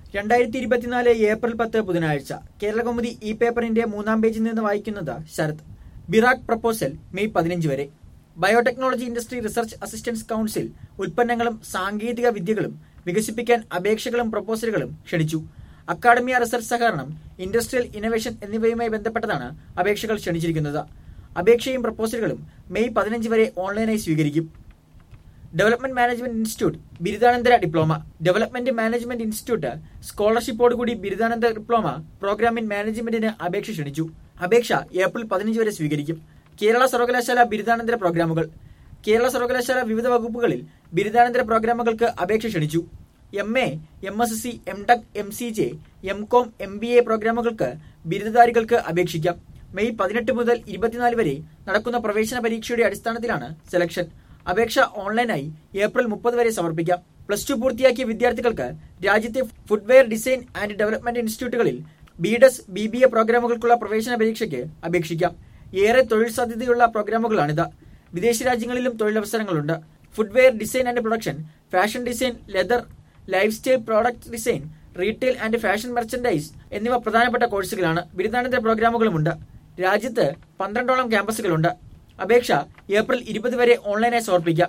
രണ്ടായിരത്തി ഇരുപത്തിനാല് ഏപ്രിൽ പത്ത് ബുധനാഴ്ച കേരളകൗമുദി ഇ പേപ്പറിന്റെ മൂന്നാം പേജിൽ നിന്ന് വായിക്കുന്നത് ശരത് ബിറാക് പ്രപ്പോസൽ മെയ് പതിനഞ്ച് വരെ biotechnology industry research assistance council ഉൽപ്പന്നങ്ങളും സാങ്കേതിക വിദ്യകളും വികസിപ്പിക്കാൻ അപേക്ഷകളും പ്രപ്പോസലുകളും ക്ഷണിച്ചു അക്കാഡമിയ റിസർച്ച് സഹകരണം ഇൻഡസ്ട്രിയൽ ഇന്നവേഷൻ എന്നിവയുമായി ബന്ധപ്പെട്ടതാണ് അപേക്ഷകൾ ക്ഷണിച്ചിരിക്കുന്നത് അപേക്ഷയും പ്രപ്പോസലുകളും മെയ് പതിനഞ്ച് വരെ ഓൺലൈനായി സ്വീകരിക്കും ഡെവലപ്മെന്റ് മാനേജ്മെന്റ് ഇൻസ്റ്റിറ്റ്യൂട്ട് ബിരുദാനന്തര ഡിപ്ലോമ ഡെവലപ്മെന്റ് മാനേജ്മെന്റ് ഇൻസ്റ്റിറ്റ്യൂട്ട് സ്കോളർഷിപ്പോടുകൂടി ബിരുദാനന്തര ഡിപ്ലോമ പ്രോഗ്രാം ഇൻ മാനേജ്മെന്റിന് അപേക്ഷ ക്ഷണിച്ചു അപേക്ഷ ഏപ്രിൽ പതിനഞ്ച് വരെ സ്വീകരിക്കും കേരള സർവകലാശാല ബിരുദാനന്തര പ്രോഗ്രാമുകൾ കേരള സർവകലാശാല വിവിധ വകുപ്പുകളിൽ ബിരുദാനന്തര പ്രോഗ്രാമുകൾക്ക് അപേക്ഷ ക്ഷണിച്ചു M A M S C M tech M C J M com M B A പ്രോഗ്രാമുകൾക്ക് ബിരുദധാരികൾക്ക് അപേക്ഷിക്കാം മെയ് പതിനെട്ട് മുതൽ ഇരുപത്തിനാല് വരെ നടക്കുന്ന പ്രവേശന പരീക്ഷയുടെ അടിസ്ഥാനത്തിലാണ് സെലക്ഷൻ അപേക്ഷ ഓൺലൈനായി ഏപ്രിൽ മുപ്പത് വരെ സമർപ്പിക്കാം പ്ലസ് ടു പൂർത്തിയാക്കിയ വിദ്യാർത്ഥികൾക്ക് രാജ്യത്തെ ഫുഡ്വെയർ ഡിസൈൻ ആൻഡ് ഡെവലപ്മെന്റ് ഇൻസ്റ്റിറ്റ്യൂട്ടുകളിൽ ബിഡെസ് ബി ബി എ പ്രോഗ്രാമുകൾക്കുള്ള പ്രവേശന പരീക്ഷയ്ക്ക് അപേക്ഷിക്കാം ഏറെ തൊഴിൽ സാധ്യതയുള്ള പ്രോഗ്രാമുകളാണിത് വിദേശ രാജ്യങ്ങളിലും തൊഴിലവസരങ്ങളുണ്ട് footwear design and production fashion design leather lifestyle product design retail and fashion merchandise എന്നിവ പ്രധാനപ്പെട്ട കോഴ്സുകളാണ് ബിരുദാനന്തര പ്രോഗ്രാമുകളുമുണ്ട് രാജ്യത്ത് പന്ത്രണ്ടോളം ക്യാമ്പസുകളുണ്ട് അപേക്ഷ ഏപ്രിൽ ഇരുപത് വരെ ഓൺലൈനായി സമർപ്പിക്കാം